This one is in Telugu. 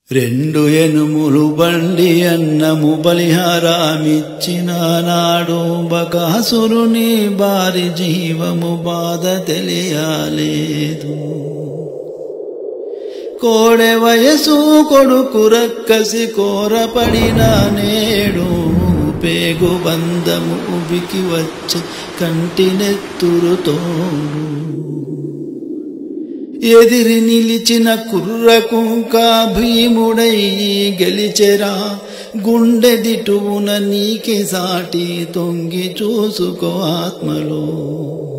రెండు ఎనుములు బండి అన్నము బలిహారామిచ్చిన నాడు బకాసురుని బారి జీవము బాధ తెలియలేదు కోడె వయసు కొడుకు రక్కసి కోరపడిన నేడు పేగు బంధము ఉబికి వచ్చి కంటినెత్తురుతోడు ఎదిరి నిలిచిన కుర్రకుంక భీముడై గెలిచెరా గుండె దిటువున నీకే సాటి తొంగి చూసుకో ఆత్మలో